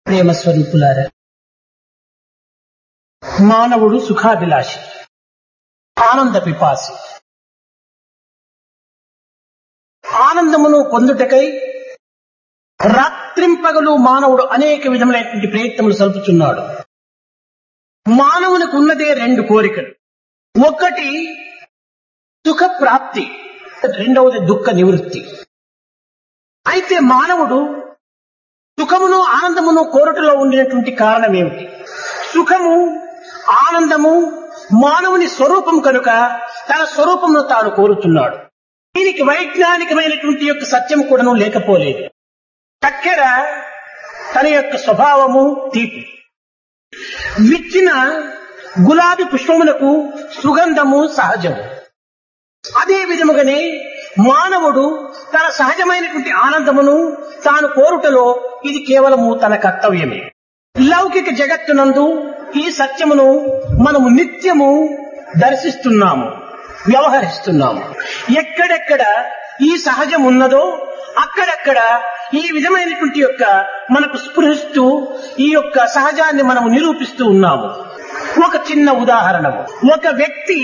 ప్రేమ స్వరూపులారా మానవుడు సుఖాభిలాషి ఆనంద పిపాసి ఆనందమును పొందుటకై రాత్రింపగలు మానవుడు అనేక విధములైనటువంటి ప్రయత్నములు సలుపుచున్నాడు మానవునికి ఉన్నదే రెండు కోరికలు ఒకటి సుఖ ప్రాప్తి రెండవది దుఃఖ నివృత్తి అయితే మానవుడు సుఖమును ఆనందమును కోరటలో ఉండినటువంటి కారణం ఏమిటి సుఖము ఆనందము మానవుని స్వరూపం కనుక తన స్వరూపమును తాను కోరుతున్నాడు దీనికి వైజ్ఞానికమైనటువంటి యొక్క సత్యం కూడాను లేకపోలేదు చక్కెర తన యొక్క స్వభావము తీపి విచ్చిన గులాబీ పుష్పములకు సుగంధము సహజము అదే విధముగానే మానవుడు తన సహజమైనటువంటి ఆనందమును తాను కోరుటలో ఇది కేవలము తన కర్తవ్యమే లౌకిక జగత్తునందు ఈ సత్యమును మనము నిత్యము దర్శిస్తున్నాము వ్యవహరిస్తున్నాము ఎక్కడెక్కడ ఈ సహజం ఉన్నదో అక్కడక్కడ ఈ విధమైనటువంటి యొక్క మనకు స్పృహిస్తూ ఈ యొక్క సహజాన్ని మనము నిరూపిస్తూ ఉన్నాము ఒక చిన్న ఉదాహరణ ఒక వ్యక్తి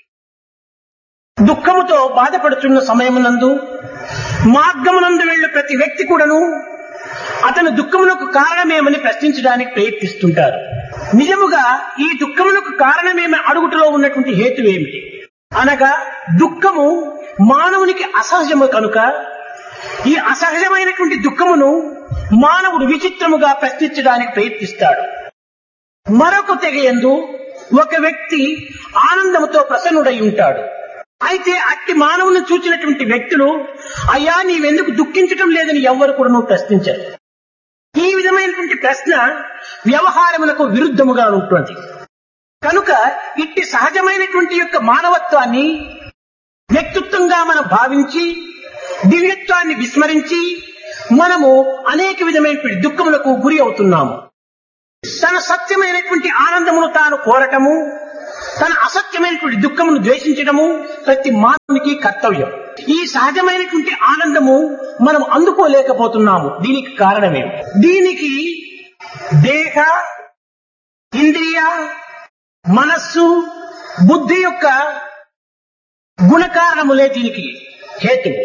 దుఃఖముతో బాధపడుతున్న సమయమునందు మార్గమునందు వెళ్ళు ప్రతి వ్యక్తి కూడాను అతను దుఃఖమునకు కారణమేమని ప్రశ్నించడానికి ప్రయత్నిస్తుంటారు నిజముగా ఈ దుఃఖమునకు కారణమేమి అడుగుటలో ఉన్నటువంటి హేతు ఏమిటి అనగా దుఃఖము మానవునికి అసహజము కనుక ఈ అసహజమైనటువంటి దుఃఖమును మానవుడు విచిత్రముగా ప్రశ్నించడానికి ప్రయత్నిస్తాడు మరొక తెగయందు ఒక వ్యక్తి ఆనందముతో ప్రసన్నుడై ఉంటాడు అయితే అట్టి మానవుని చూచినటువంటి వ్యక్తులు అయ్యా నీవెందుకు దుఃఖించటం లేదని ఎవ్వరు కూడా నువ్వు ప్రశ్నించరు ఈ విధమైనటువంటి ప్రశ్న వ్యవహారములకు విరుద్ధముగా ఉంటుంది కనుక ఇట్టి సహజమైనటువంటి యొక్క మానవత్వాన్ని వ్యక్తిత్వంగా మనం భావించి దివ్యత్వాన్ని విస్మరించి మనము అనేక విధమైనటువంటి దుఃఖములకు గురి అవుతున్నాము తన సత్యమైనటువంటి ఆనందమును తాను కోరటము తన అసత్యమైనటువంటి దుఃఖమును ద్వేషించడము ప్రతి మానవునికి కర్తవ్యం ఈ సహజమైనటువంటి ఆనందము మనం అందుకోలేకపోతున్నాము దీనికి కారణమే దీనికి దేహ ఇంద్రియ మనస్సు బుద్ధి యొక్క గుణకారణములే దీనికి హేతువు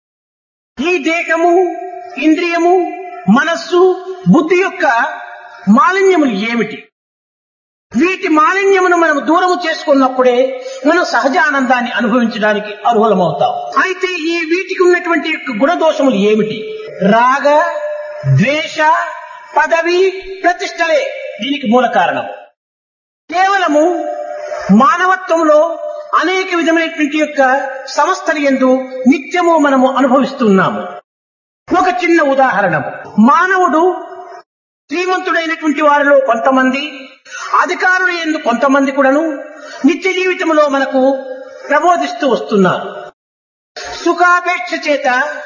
ఈ దేహము ఇంద్రియము మనస్సు బుద్ధి యొక్క మాలిన్యములు ఏమిటి వీటి మాలిన్యమును మనం దూరము చేసుకున్నప్పుడే మనం సహజ ఆనందాన్ని అనుభవించడానికి అర్హులమవుతాం అయితే ఈ వీటికి ఉన్నటువంటి యొక్క గుణదోషములు ఏమిటి రాగ ద్వేష పదవి ప్రతిష్టలే దీనికి మూల కారణం కేవలము మానవత్వంలో అనేక విధమైనటువంటి యొక్క సంస్థలు ఎందు నిత్యము మనము అనుభవిస్తున్నాము ఒక చిన్న ఉదాహరణ మానవుడు శ్రీమంతుడైనటువంటి వారిలో కొంతమంది అధికారులు ఎందు కొంతమంది కూడాను నిత్య జీవితంలో మనకు ప్రబోధిస్తూ వస్తున్నారు సుఖాపేక్ష చేత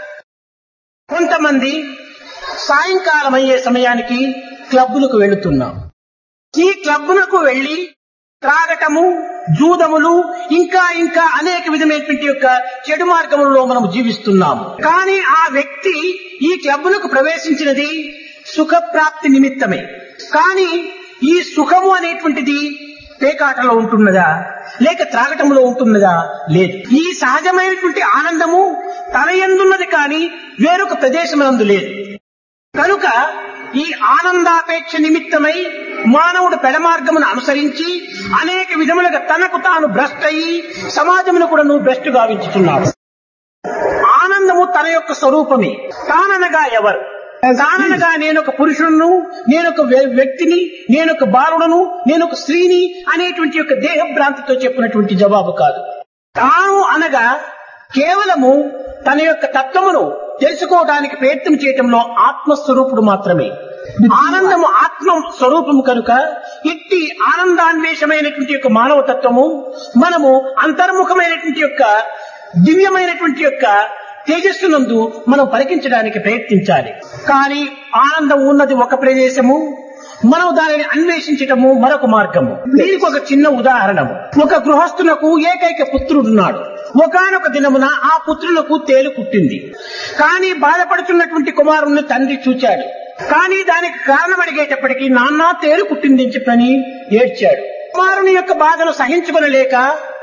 కొంతమంది సాయంకాలం అయ్యే సమయానికి క్లబ్బులకు వెళుతున్నాం ఈ క్లబ్బులకు వెళ్లి త్రాగటము జూదములు ఇంకా ఇంకా అనేక విధమైనటువంటి యొక్క చెడు మార్గములలో మనం జీవిస్తున్నాము కానీ ఆ వ్యక్తి ఈ క్లబ్బులకు ప్రవేశించినది సుఖప్రాప్తి నిమిత్తమే కానీ ఈ సుఖము అనేటువంటిది పేకాటలో ఉంటున్నదా లేక త్రాగటంలో ఉంటున్నదా లేదు ఈ సహజమైనటువంటి ఆనందము తన ఎందున్నది కానీ వేరొక ప్రదేశమునందు లేదు కనుక ఈ ఆనందాపేక్ష నిమిత్తమై మానవుడు పెడమార్గమును అనుసరించి అనేక విధములుగా తనకు తాను భ్రష్ట్ అయి సమాజమును కూడా నువ్వు భ్రష్టు గావించుతున్నాడు ఆనందము తన యొక్క స్వరూపమే తాననగా ఎవరు తాననగా నేనొక పురుషుడును నేనొక వ్యక్తిని నేనొక బాలుడను నేనొక స్త్రీని అనేటువంటి యొక్క దేహభ్రాంతితో చెప్పినటువంటి జవాబు కాదు తాను అనగా కేవలము తన యొక్క తత్వమును తెలుసుకోవడానికి ప్రయత్నం చేయటంలో ఆత్మస్వరూపుడు మాత్రమే ఆనందము ఆత్మ స్వరూపము కనుక ఇట్టి ఆనందాన్వేషమైనటువంటి యొక్క మానవ తత్వము మనము అంతర్ముఖమైనటువంటి యొక్క దివ్యమైనటువంటి యొక్క తేజస్సునందు మనం పరికించడానికి ప్రయత్నించాలి కానీ ఆనందం ఉన్నది ఒక ప్రదేశము మనం దానిని అన్వేషించటము మరొక మార్గము దీనికి ఒక చిన్న ఉదాహరణము ఒక గృహస్థునకు ఏకైక పుత్రుడున్నాడు ఒకనొక దినమున ఆ పుత్రులకు తేలు కుట్టింది కానీ బాధపడుతున్నటువంటి కుమారుణ్ణి తండ్రి చూచాడు కానీ దానికి కారణం అడిగేటప్పటికీ నాన్న తేలు పుట్టిందని చెప్పని ఏడ్చాడు కుమారుని యొక్క బాధను సహించుకొనలేక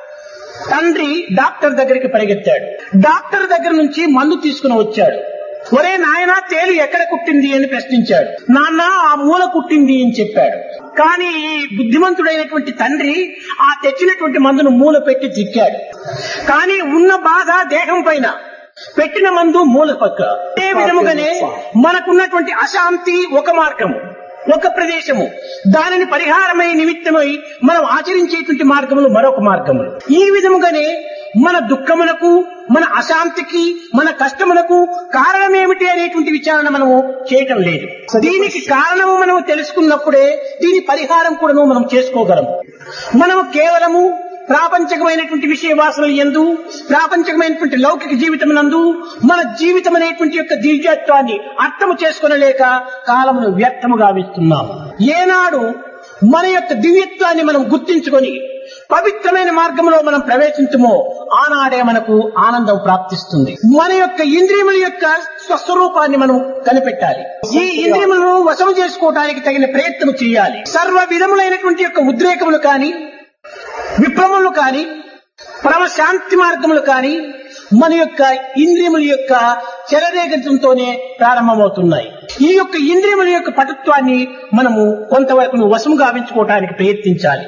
తండ్రి డాక్టర్ దగ్గరికి పరిగెత్తాడు డాక్టర్ దగ్గర నుంచి మందు తీసుకుని వచ్చాడు ఒరే నాయనా తేలు ఎక్కడ కుట్టింది అని ప్రశ్నించాడు నాన్న ఆ మూల కుట్టింది అని చెప్పాడు కానీ ఈ బుద్ధిమంతుడైనటువంటి తండ్రి ఆ తెచ్చినటువంటి మందును మూల పెట్టి చిక్కాడు కానీ ఉన్న బాధ దేహం పైన పెట్టిన మందు మూల పక్క అదే విధముగానే మనకున్నటువంటి అశాంతి ఒక మార్గము ఒక ప్రదేశము దానిని పరిహారమై నిమిత్తమై మనం ఆచరించేటువంటి మార్గములు మరొక మార్గములు ఈ విధముగానే మన దుఃఖములకు మన అశాంతికి మన కష్టములకు కారణమేమిటి అనేటువంటి విచారణ మనము చేయటం లేదు దీనికి కారణము మనము తెలుసుకున్నప్పుడే దీని పరిహారం కూడా మనం చేసుకోగలం మనము కేవలము ప్రాపంచకమైనటువంటి విషయ వాసనలు ఎందు ప్రాపంచకమైనటువంటి లౌకిక జీవితం నందు మన జీవితం అనేటువంటి యొక్క దివ్యత్వాన్ని అర్థము చేసుకునలేక కాలమును వ్యర్థము గావిస్తున్నాము ఏనాడు మన యొక్క దివ్యత్వాన్ని మనం గుర్తించుకొని పవిత్రమైన మార్గంలో మనం ప్రవేశించమో ఆనాడే మనకు ఆనందం ప్రాప్తిస్తుంది మన యొక్క ఇంద్రియముల యొక్క స్వస్వరూపాన్ని మనం కనిపెట్టాలి ఈ ఇంద్రియములను వశము చేసుకోవడానికి తగిన ప్రయత్నం చేయాలి సర్వ విధములైనటువంటి యొక్క ఉద్రేకములు కానీ విప్లవములు కానీ పరమ శాంతి మార్గములు కానీ మన యొక్క ఇంద్రియముల యొక్క చెలరేగంతోనే ప్రారంభమవుతున్నాయి ఈ యొక్క ఇంద్రియముల యొక్క పటుత్వాన్ని మనము కొంతవరకు వశము గావించుకోవటానికి ప్రయత్నించాలి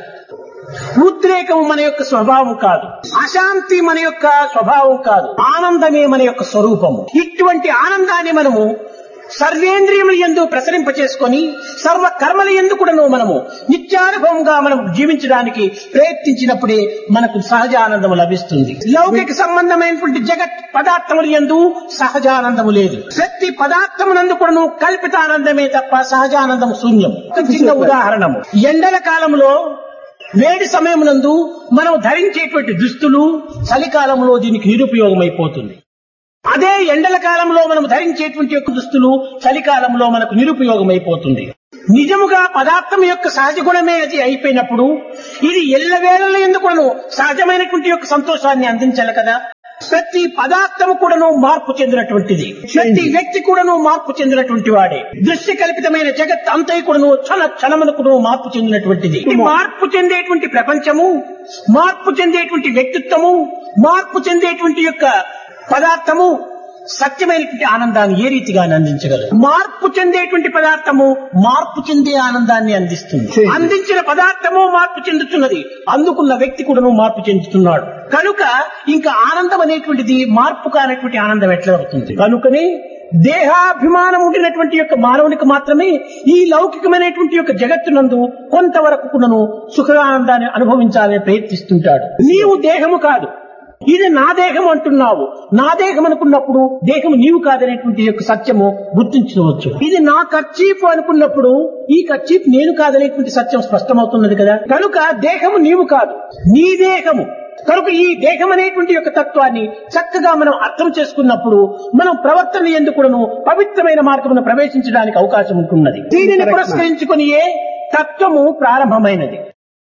ఉద్రేకం మన యొక్క స్వభావం కాదు అశాంతి మన యొక్క స్వభావం కాదు ఆనందమే మన యొక్క స్వరూపము ఇటువంటి ఆనందాన్ని మనము సర్వేంద్రియముల ఎందు ప్రసరింప చేసుకొని సర్వ కర్మల ఎందు కూడాను మనము నిత్యానుభవంగా మనం జీవించడానికి ప్రయత్నించినప్పుడే మనకు సహజ ఆనందము లభిస్తుంది లౌకిక సంబంధమైనటువంటి జగత్ పదార్థముల ఎందు సహజానందము లేదు ప్రతి పదార్థమునందు కూడాను కల్పితానందమే తప్ప సహజానందం శూన్యం ఒక చిన్న ఉదాహరణము ఎండల కాలంలో వేడి సమయమునందు మనం ధరించేటువంటి దుస్తులు చలికాలంలో దీనికి నిరుపయోగమైపోతుంది అదే ఎండల కాలంలో మనం ధరించేటువంటి యొక్క దుస్తులు చలికాలంలో మనకు నిరుపయోగమైపోతుంది నిజముగా పదార్థం యొక్క సహజ గుణమే అది అయిపోయినప్పుడు ఇది ఎల్లవేళల ఎందుకును సహజమైనటువంటి యొక్క సంతోషాన్ని అందించాలి కదా ప్రతి పదార్థము కూడాను మార్పు చెందినటువంటిది ప్రతి వ్యక్తి కూడాను మార్పు చెందినటువంటి వాడే దృశ్య కల్పితమైన జగత్ అంతయి కూడాను క్షణ క్షణమునకును మార్పు చెందినటువంటిది ఈ మార్పు చెందేటువంటి ప్రపంచము మార్పు చెందేటువంటి వ్యక్తిత్వము మార్పు చెందేటువంటి యొక్క పదార్థము సత్యమైనటువంటి ఆనందాన్ని ఏ రీతిగా అందించగలదు మార్పు చెందేటువంటి పదార్థము మార్పు చెందే ఆనందాన్ని అందిస్తుంది అందించిన పదార్థము మార్పు చెందుతున్నది అందుకున్న వ్యక్తి కూడాను మార్పు చెందుతున్నాడు కనుక ఇంకా ఆనందం అనేటువంటిది మార్పు కానటువంటి ఆనందం ఎట్లా అవుతుంది కనుకనే దేహాభిమానం ఉండినటువంటి యొక్క మానవునికి మాత్రమే ఈ లౌకికమైనటువంటి యొక్క జగత్తునందు కొంతవరకు కూడాను సుఖానందాన్ని అనుభవించాలని ప్రయత్నిస్తుంటాడు నీవు దేహము కాదు ఇది నా దేహం అంటున్నావు నా దేహం అనుకున్నప్పుడు దేహం నీవు కాదనేటువంటి యొక్క సత్యము గుర్తించవచ్చు ఇది నా ఖర్చీపు అనుకున్నప్పుడు ఈ ఖర్చీపు నేను కాదనేటువంటి సత్యం స్పష్టమవుతున్నది కదా కనుక దేహము నీవు కాదు నీ దేహము కనుక ఈ దేహం అనేటువంటి యొక్క తత్వాన్ని చక్కగా మనం అర్థం చేసుకున్నప్పుడు మనం ప్రవర్తన ఎందుకును పవిత్రమైన మార్గమును ప్రవేశించడానికి అవకాశం ఉంటున్నది దీనిని పురస్కరించుకుని ఏ తత్వము ప్రారంభమైనది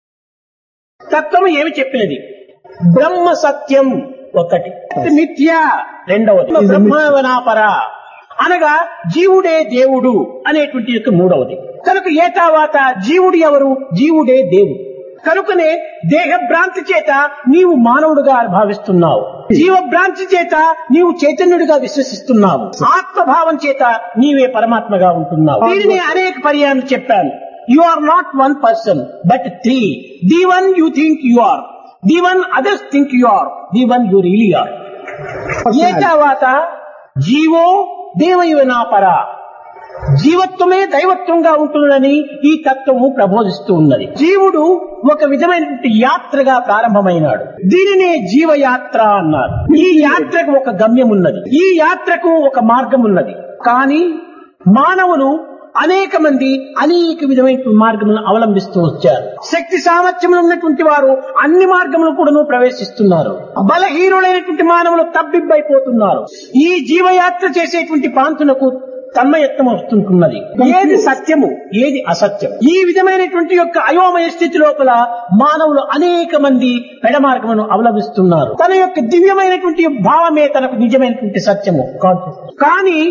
తత్వము ఏమి చెప్పినది బ్రహ్మ సత్యం ఒకటి మిథ్య రెండవది బ్రహ్మవనాపర అనగా జీవుడే దేవుడు అనేటువంటి యొక్క మూడవది కనుక ఏ తర్వాత జీవుడు ఎవరు జీవుడే దేవుడు కనుకనే దేహ భ్రాంతి చేత నీవు మానవుడుగా భావిస్తున్నావు జీవ భ్రాంతి చేత నీవు చైతన్యుడిగా విశ్వసిస్తున్నావు ఆత్మభావం చేత నీవే పరమాత్మగా ఉంటున్నావు దీనిని అనేక పర్యాలు చెప్పాను you are not one person but three the one you think you are the one others think you are the one you really are ఏ తర్వాత జీవో దేవయువనాపర జీవత్వమే దైవత్వంగా ఉంటుందని ఈ తత్వము ప్రబోధిస్తూ ఉన్నది జీవుడు ఒక విధమైనటువంటి యాత్రగా ప్రారంభమైనాడు దీనినే జీవయాత్ర అన్నారు ఈ యాత్రకు ఒక గమ్యం ఉన్నది ఈ యాత్రకు ఒక మార్గం ఉన్నది కానీ మానవులు అనేక మంది అనేక విధమైన మార్గములను అవలంబిస్తూ వచ్చారు శక్తి సామర్థ్యం ఉన్నటువంటి వారు అన్ని మార్గములు కూడాను ప్రవేశిస్తున్నారు బలహీనులైనటువంటి మానవులు తబ్బిబ్బైపోతున్నారు ఈ జీవయాత్ర చేసేటువంటి ప్రాంతులకు తన్మయత్వం వస్తుంటున్నది ఏది సత్యము ఏది అసత్యం ఈ విధమైనటువంటి యొక్క అయోమయ స్థితి లోపల మానవులు అనేక మంది పెడమార్గమును అవలంబిస్తున్నారు తన యొక్క దివ్యమైనటువంటి భావమే తనకు నిజమైనటువంటి సత్యము కానీ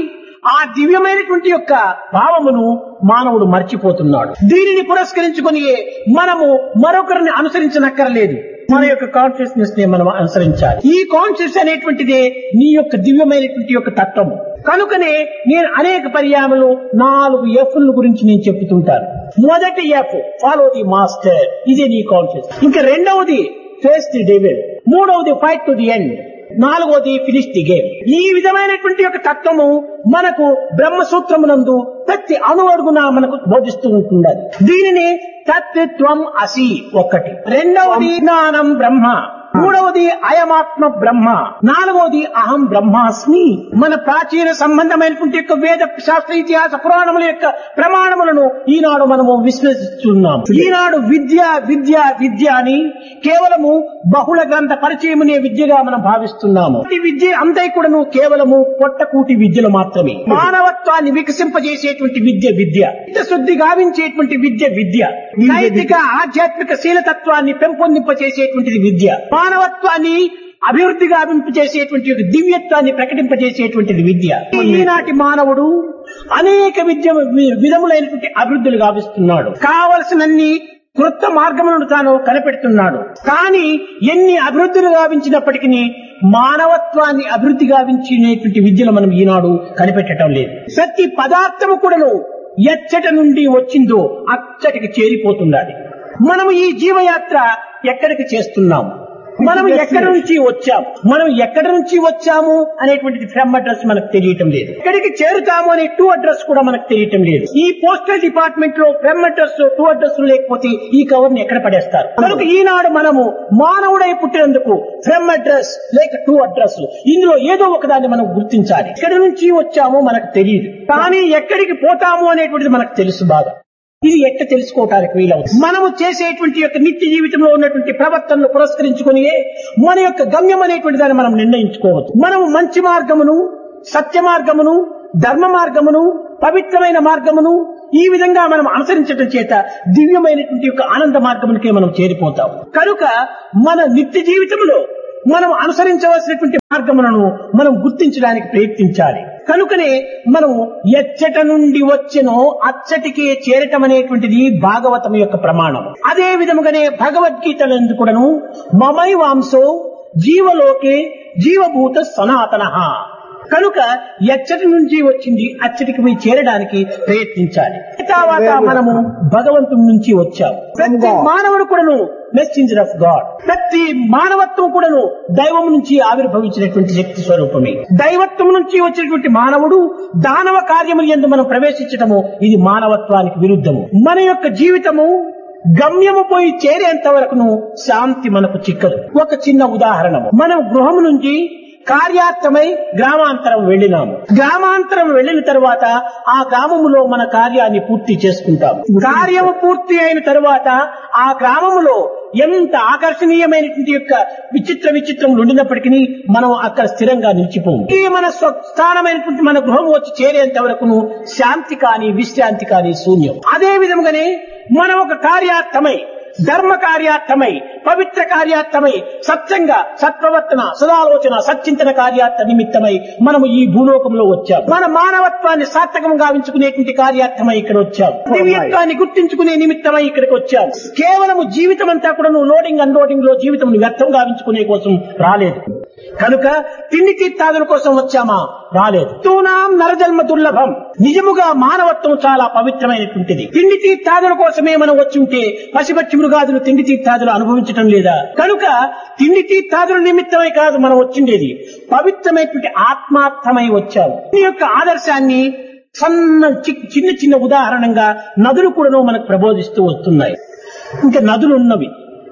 ఆ దివ్యమైనటువంటి యొక్క భావమును మానవుడు మర్చిపోతున్నాడు దీనిని పురస్కరించుకొని మనము మరొకరిని అనుసరించనక్కర్లేదు మన యొక్క కాన్షియస్నెస్ ని మనం అనుసరించాలి ఈ కాన్షియస్ అనేటువంటిదే నీ యొక్క దివ్యమైనటువంటి యొక్క తత్వము కనుకనే నేను అనేక పర్యాములు నాలుగు ఎఫ్ల గురించి నేను చెప్తుంటాను మొదటి ఎఫ్ ఫాలో ది మాస్టర్ ఇదే నీ కాన్షియస్ ఇంకా రెండవది ఫేస్ ది డెవిల్ మూడవది ఫైట్ టు ది ఎండ్ నాలుగోది ఫినిష్ ది గేమ్ ఈ విధమైనటువంటి యొక్క తత్వము మనకు బ్రహ్మసూత్రమునందు ప్రతి అణువడుగున మనకు బోధిస్తూ ఉంటున్నది దీనిని తత్వం అసి ఒక్కటి రెండవది జ్ఞానం బ్రహ్మ మూడవది అయమాత్మ బ్రహ్మ నాలుగవది అహం బ్రహ్మాస్మి మన ప్రాచీన సంబంధమైనటువంటి యొక్క వేద శాస్త్ర ఇతిహాస పురాణముల యొక్క ప్రమాణములను ఈనాడు మనము విశ్వసిస్తున్నాం ఈనాడు విద్య విద్య విద్య అని కేవలము బహుళ గ్రంథ పరిచయమునే విద్యగా మనం భావిస్తున్నాము ఈ విద్య అంతా కూడాను కేవలము పొట్టకూటి విద్యలు మాత్రమే మానవత్వాన్ని వికసింపజేసేటువంటి విద్య విద్య శుద్ధి గావించేటువంటి విద్య విద్య నైతిక ఆధ్యాత్మిక శీలతత్వాన్ని పెంపొందింపచేసేటువంటిది విద్య మానవత్వాన్ని అభివృద్ధి గావింపచేసేటువంటి ఒక దివ్యత్వాన్ని ప్రకటింపజేసేటువంటిది విద్య ఈనాటి మానవుడు అనేక విద్య విధములైనటువంటి అభివృద్ధులు గావిస్తున్నాడు కావలసినన్ని కృత మార్గములను తాను కనిపెడుతున్నాడు కానీ ఎన్ని అభివృద్ధులు గావించినప్పటికీ మానవత్వాన్ని అభివృద్ధి గావించినటువంటి విద్యలు మనం ఈనాడు కనిపెట్టడం లేదు ప్రతి పదార్థము కూడాను ఎచ్చట నుండి వచ్చిందో అచ్చటికి చేరిపోతున్నది మనము ఈ జీవయాత్ర ఎక్కడికి చేస్తున్నాము మనం ఎక్కడి నుంచి వచ్చాం మనం ఎక్కడి నుంచి వచ్చాము అనేటువంటిది ఫ్రమ్ అడ్రస్ మనకు తెలియటం లేదు ఎక్కడికి చేరుతాము అనే టూ అడ్రస్ కూడా మనకు తెలియటం లేదు ఈ పోస్టల్ డిపార్ట్మెంట్ లో ఫ్రమ్ అడ్రస్ టూ అడ్రస్ లేకపోతే ఈ కవర్ ని ఎక్కడ పడేస్తారు కనుక ఈనాడు మనము మానవుడై పుట్టినందుకు ఫ్రమ్ అడ్రస్ లేక టూ అడ్రస్ ఇందులో ఏదో ఒకదాన్ని మనం గుర్తించాలి ఎక్కడి నుంచి వచ్చామో మనకు తెలియదు కానీ ఎక్కడికి పోతాము అనేటువంటిది మనకు తెలుసు బాగా ఇది ఎట్ట తెలుసుకోవటానికి వీలవుతుంది మనము చేసేటువంటి యొక్క నిత్య జీవితంలో ఉన్నటువంటి ప్రవర్తనను పురస్కరించుకుని మన యొక్క గమ్యం అనేటువంటి దాన్ని మనం నిర్ణయించుకోవచ్చు మనము మంచి మార్గమును సత్య మార్గమును ధర్మ మార్గమును పవిత్రమైన మార్గమును ఈ విధంగా మనం అనుసరించడం చేత దివ్యమైనటువంటి యొక్క ఆనంద మార్గమునికే మనం చేరిపోతాం కనుక మన నిత్య జీవితంలో మనం అనుసరించవలసినటువంటి మార్గములను మనం గుర్తించడానికి ప్రయత్నించాలి కనుకనే మనం ఎచ్చట నుండి వచ్చినో అచ్చటికే చేరటం అనేటువంటిది భాగవతం యొక్క ప్రమాణం అదే విధముగానే భగవద్గీతలందు కూడాను మమై వాంసో జీవలోకే జీవభూత సనాతన కనుక ఎచ్చటి నుంచి వచ్చింది అచ్చటికి పోయి చేరడానికి ప్రయత్నించాలి తర్వాత మనము భగవంతుడి నుంచి వచ్చాము ప్రతి మానవుడు కూడాను మెస్సెంజర్ ఆఫ్ గాడ్ ప్రతి మానవత్వం కూడాను దైవం నుంచి ఆవిర్భవించినటువంటి శక్తి స్వరూపమే దైవత్వం నుంచి వచ్చినటువంటి మానవుడు దానవ కార్యములు ఎందు మనం ప్రవేశించటము ఇది మానవత్వానికి విరుద్ధము మన యొక్క జీవితము గమ్యము పోయి చేరేంత వరకును శాంతి మనకు చిక్కదు ఒక చిన్న ఉదాహరణ మనం గృహం నుంచి కార్యార్థమై గ్రామాంతరం వెళ్ళినాము గ్రామాంతరం వెళ్ళిన తర్వాత ఆ గ్రామములో మన కార్యాన్ని పూర్తి చేసుకుంటాం కార్యము పూర్తి అయిన తర్వాత ఆ గ్రామములో ఎంత ఆకర్షణీయమైనటువంటి యొక్క విచిత్ర విచిత్రములు ఉండినప్పటికీ మనం అక్కడ స్థిరంగా నిలిచిపోము ఈ మన స్థానమైనటువంటి మన గృహం వచ్చి చేరేంత వరకును శాంతి కాని విశ్రాంతి కాని శూన్యం అదే విధముగానే మనం ఒక కార్యార్థమై ధర్మ కార్యార్థమై పవిత్ర కార్యార్థమై సత్యంగా సత్ప్రవర్తన సదాలోచన సచ్చింతన కార్యార్థ నిమిత్తమై మనము ఈ భూలోకంలో వచ్చాం మన మానవత్వాన్ని సార్థకం గావించుకునేటువంటి కార్యార్థమై ఇక్కడ వచ్చాం దివ్యత్వాన్ని గుర్తించుకునే నిమిత్తమై ఇక్కడికి వచ్చాం కేవలము జీవితం అంతా కూడా లోడింగ్ అన్లోడింగ్ లో జీవితం వ్యర్థం గావించుకునే కోసం రాలేదు కనుక తిండి తీర్థాదుల కోసం వచ్చామా రాలేదు తూనాం నరజన్మ దుర్లభం నిజముగా మానవత్వం చాలా పవిత్రమైనటువంటిది తిండి తీర్థాదుల కోసమే మనం వచ్చి ఉంటే పసిపచ్చి మృగాదులు తిండి తీర్థాదులు అనుభవించటం లేదా కనుక తిండి తీర్థాదుల నిమిత్తమై కాదు మనం వచ్చిండేది పవిత్రమైనటువంటి ఆత్మార్థమై వచ్చాము ఈ యొక్క ఆదర్శాన్ని సన్న చిన్న చిన్న ఉదాహరణంగా నదులు కూడాను మనకు ప్రబోధిస్తూ వస్తున్నాయి ఇంకా నదులు ఉన్నవి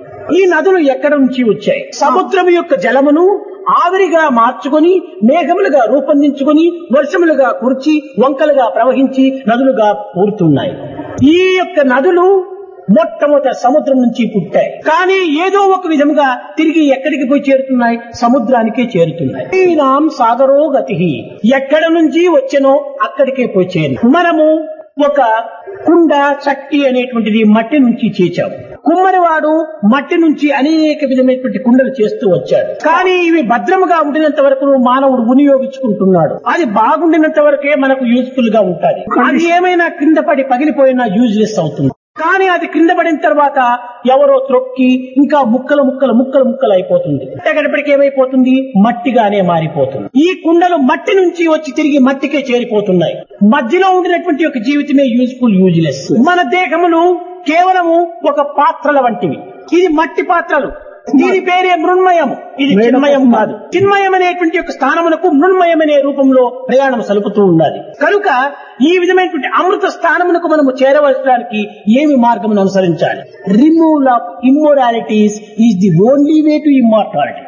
ఈ నదులు ఎక్కడ నుంచి వచ్చాయి సముద్రం యొక్క జలమును ఆవిరిగా మార్చుకొని మేఘములుగా రూపొందించుకొని వర్షములుగా కుర్చి వంకలుగా ప్రవహించి నదులుగా పూరుతున్నాయి ఈ యొక్క నదులు మొట్టమొదట సముద్రం నుంచి పుట్టాయి కానీ ఏదో ఒక విధముగా తిరిగి ఎక్కడికి పోయి చేరుతున్నాయి సముద్రానికే చేరుతున్నాయి ఈనాం సాగరో గతి ఎక్కడ నుంచి వచ్చనో అక్కడికే పోయి చేరు మనము ఒక కుండ చట్టి అనేటువంటిది మట్టి నుంచి చేచాం కుమ్మరివాడు మట్టి నుంచి అనేక విధమైనటువంటి కుండలు చేస్తూ వచ్చాడు కానీ ఇవి భద్రముగా ఉండినంత వరకు మానవుడు వినియోగించుకుంటున్నాడు అది బాగుండినంత వరకే మనకు యూస్ఫుల్ గా ఉంటుంది అది ఏమైనా కింద పడి పగిలిపోయినా యూజ్లెస్ అవుతుంది కానీ అది కింద పడిన తర్వాత ఎవరో త్రొక్కి ఇంకా ముక్కలు ముక్కలు ముక్కలు ముక్కలు అయిపోతుంది ఎక్కడిపటికి ఏమైపోతుంది మట్టిగానే మారిపోతుంది ఈ కుండలు మట్టి నుంచి వచ్చి తిరిగి మట్టికే చేరిపోతున్నాయి మధ్యలో ఉండినటువంటి ఒక జీవితమే యూజ్ఫుల్ యూజ్లెస్ మన దేహములు కేవలము ఒక పాత్రల వంటివి ఇది మట్టి పాత్రలు దీని పేరే మృణ్మయం ఇది చిన్మయం కాదు చిన్మయం అనేటువంటి ఒక స్థానమునకు మృణ్మయం అనే రూపంలో ప్రయాణం సలుపుతూ ఉన్నది కనుక ఈ విధమైనటువంటి అమృత స్థానమునకు మనము చేరవలసడానికి ఏమి మార్గమును అనుసరించాలి removal of immoralities is the only way to immortality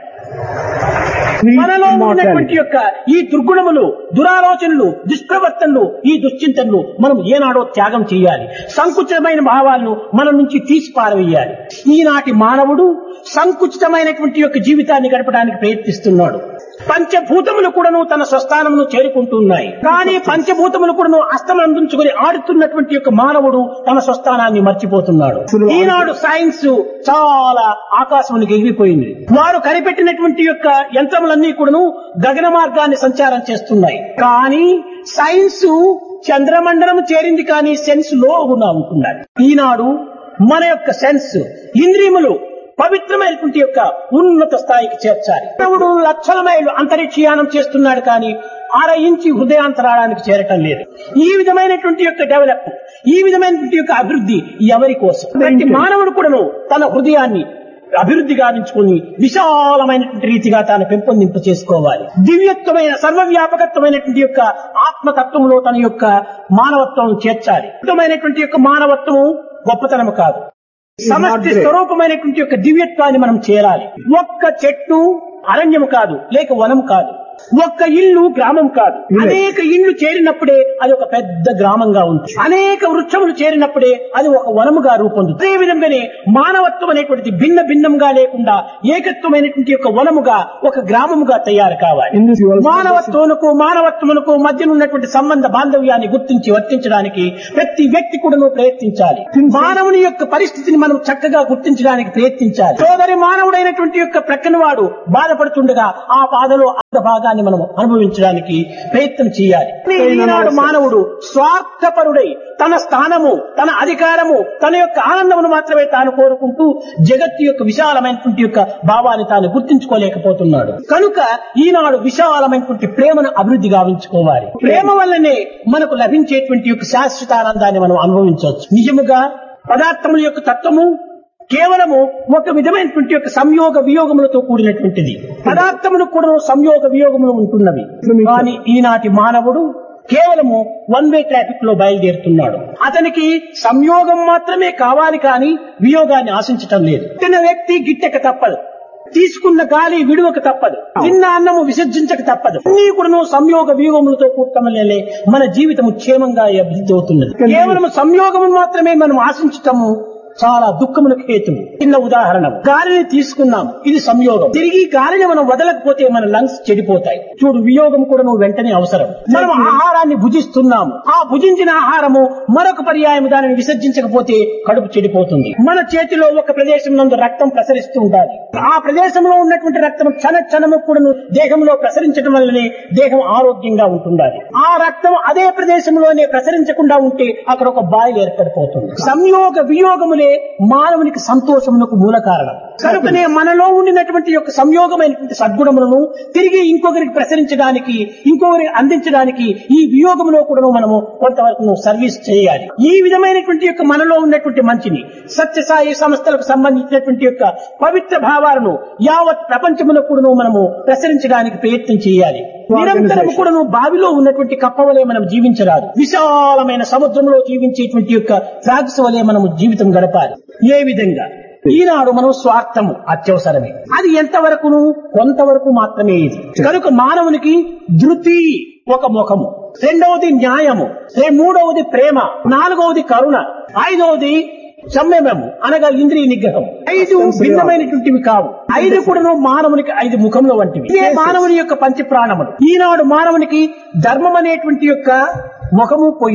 మనలో ఉన్నటువంటి యొక్క ఈ దుర్గుణములు దురాలోచనలు దుష్ప్రవర్తనలు ఈ దుశ్చింతనలు మనం ఏనాడో త్యాగం చేయాలి సంకుచితమైన భావాలను మన నుంచి తీసి పారవేయాలి ఈనాటి మానవుడు సంకుచితమైనటువంటి యొక్క జీవితాన్ని గడపడానికి ప్రయత్నిస్తున్నాడు పంచభూతములు కూడాను తన స్వస్థానమును చేరుకుంటున్నాయి కానీ పంచభూతములు కూడాను అస్తమందించుకుని ఆడుతున్నటువంటి యొక్క మానవుడు తన స్వస్థానాన్ని మర్చిపోతున్నాడు ఈనాడు సైన్స్ చాలా ఆకాశమునికి ఎగిరిపోయింది వారు కనిపెట్టినటువంటి యొక్క యంత్రములన్నీ కూడాను గగన మార్గాన్ని సంచారం చేస్తున్నాయి కానీ సైన్స్ చంద్రమండలం చేరింది కానీ సెన్స్ లో ఉంటున్నారు ఈనాడు మన యొక్క సెన్స్ ఇంద్రియములు పవిత్రమైనటువంటి యొక్క ఉన్నత స్థాయికి చేర్చాలి దేవుడు లక్షల మైళ్ళు అంతరిక్షయానం చేస్తున్నాడు కానీ అర ఇంచి హృదయాంతరాళానికి చేరటం లేదు ఈ విధమైనటువంటి యొక్క డెవలప్ ఈ విధమైనటువంటి యొక్క అభివృద్ధి ఎవరి కోసం ప్రతి మానవుడు కూడాను తన హృదయాన్ని అభివృద్ధి గావించుకుని విశాలమైనటువంటి రీతిగా తాను పెంపొందింప చేసుకోవాలి దివ్యత్వమైన సర్వవ్యాపకత్వమైనటువంటి యొక్క ఆత్మతత్వంలో తన యొక్క మానవత్వం చేర్చాలి అద్భుతమైనటువంటి యొక్క మానవత్వము గొప్పతనము కాదు సమష్టి స్వరూపమైనటువంటి యొక్క దివ్యత్వాన్ని మనం చేరాలి ఒక్క చెట్టు అరణ్యం కాదు లేక వనం కాదు ఒక్క ఇల్లు గ్రామం కాదు అనేక ఇళ్లు చేరినప్పుడే అది ఒక పెద్ద గ్రామంగా ఉంది అనేక వృక్షములు చేరినప్పుడే అది ఒక వనముగా రూపొందుతుంది అదే విధంగానే మానవత్వం అనేటువంటిది భిన్న భిన్నంగా లేకుండా ఏకత్వమైనటువంటి యొక్క వనముగా ఒక గ్రామముగా తయారు కావాలి In this you also మానవత్వమునకు మానవత్వమునకు మధ్య ఉన్నటువంటి సంబంధ బాంధవ్యాన్ని గుర్తించి వర్తించడానికి ప్రతి వ్యక్తి కూడాను ప్రయత్నించాలి మానవుని యొక్క పరిస్థితిని మనం చక్కగా గుర్తించడానికి ప్రయత్నించాలి సోదరి మానవుడైనటువంటి యొక్క ప్రక్కన వాడు బాధపడుతుండగా ఆ బాధలో అంత భాగాన్ని మనం అనుభవించడానికి ప్రయత్నం చేయాలి ఈనాడు మానవుడు స్వార్థపరుడై తన స్థానము తన అధికారము తన యొక్క ఆనందమును మాత్రమే తాను కోరుకుంటూ జగత్తు యొక్క విశాలమైనటువంటి యొక్క భావాన్ని తాను గుర్తించుకోలేకపోతున్నాడు కనుక ఈనాడు విశాలమైనటువంటి ప్రేమను అభివృద్ధి గావించుకోవాలి ప్రేమ వల్లనే మనకు లభించేటువంటి యొక్క శాశ్వత ఆనందాన్ని మనం అనుభవించవచ్చు నిజముగా పదార్థముల యొక్క తత్వము కేవలము ఒక విధమైనటువంటి యొక్క సంయోగ వియోగములతో కూడినటువంటిది పదార్థములు కూడా సంయోగ వియోగములు ఉంటున్నవి కానీ ఈనాటి మానవుడు కేవలము వన్ వే ట్రాఫిక్ లో బయలుదేరుతున్నాడు అతనికి సంయోగం మాత్రమే కావాలి కానీ వియోగాన్ని ఆశించటం లేదు తిన్న వ్యక్తి గిట్టక తప్పదు తీసుకున్న గాలి విడువక తప్పదు తిన్న అన్నము విసర్జించక తప్పదు అన్ని కూడా సంయోగ వ్యూహములతో కూడటం మన జీవితము క్షేమంగా అభివృద్ధి అవుతున్నది కేవలం సంయోగము మాత్రమే మనం ఆశించటము చాలా దుఃఖములకు హేతువు చిన్న ఉదాహరణ గాలిని తీసుకున్నాం ఇది సంయోగం తిరిగి గాలిని మనం వదలకపోతే మన లంగ్స్ చెడిపోతాయి చూడు వియోగం కూడా నువ్వు వెంటనే అవసరం మనం ఆహారాన్ని భుజిస్తున్నాము ఆ భుజించిన ఆహారము మరొక పర్యాయం దానిని విసర్జించకపోతే కడుపు చెడిపోతుంది మన చేతిలో ఒక ప్రదేశం నందు రక్తం ప్రసరిస్తూ ఉండాలి ఆ ప్రదేశంలో ఉన్నటువంటి రక్తం క్షణ క్షణము కూడా దేహంలో ప్రసరించడం వల్లనే దేహం ఆరోగ్యంగా ఉంటుండాలి ఆ రక్తం అదే ప్రదేశంలోనే ప్రసరించకుండా ఉంటే అక్కడ ఒక బాయిల్ ఏర్పడిపోతుంది సంయోగ వియోగములే మానవునికి సంతోషమునకు మూల కారణం కనుకనే మనలో ఉండినటువంటి యొక్క సంయోగమైనటువంటి సద్గుణములను తిరిగి ఇంకొకరికి ప్రసరించడానికి ఇంకొకరికి అందించడానికి ఈ వియోగంలో కూడా మనము కొంతవరకు సర్వీస్ చేయాలి ఈ విధమైనటువంటి యొక్క మనలో ఉన్నటువంటి మంచిని సత్యసాయి సంస్థలకు సంబంధించినటువంటి యొక్క పవిత్ర భావాలను యావత్ ప్రపంచములో కూడా మనము ప్రసరించడానికి ప్రయత్నం చేయాలి నిరంతరం కూడా బావిలో ఉన్నటువంటి కప్పవలే మనం జీవించరాదు విశాలమైన సముద్రంలో జీవించేటువంటి యొక్క ఫ్రాగ్స్ వలె మనము జీవితం గడపాలి ఏ విధంగా ఈనాడు మనం స్వార్థము అత్యవసరమే అది ఎంతవరకును కొంతవరకు మాత్రమే ఇది కనుక మానవునికి ధృతి ఒక ముఖము రెండవది న్యాయము రే- మూడవది ప్రేమ నాలుగవది కరుణ ఐదవది సంయమము అనగా ఇంద్రియ నిగ్రహం ఐదు భిన్నమైనటువంటివి కావు ఐదు కూడా మానవునికి ఐదు ముఖముల వంటివి ఇదే మానవుని యొక్క పంచ ప్రాణములు ఈనాడు మానవునికి ధర్మం అనేటువంటి యొక్క ముఖము పోయింది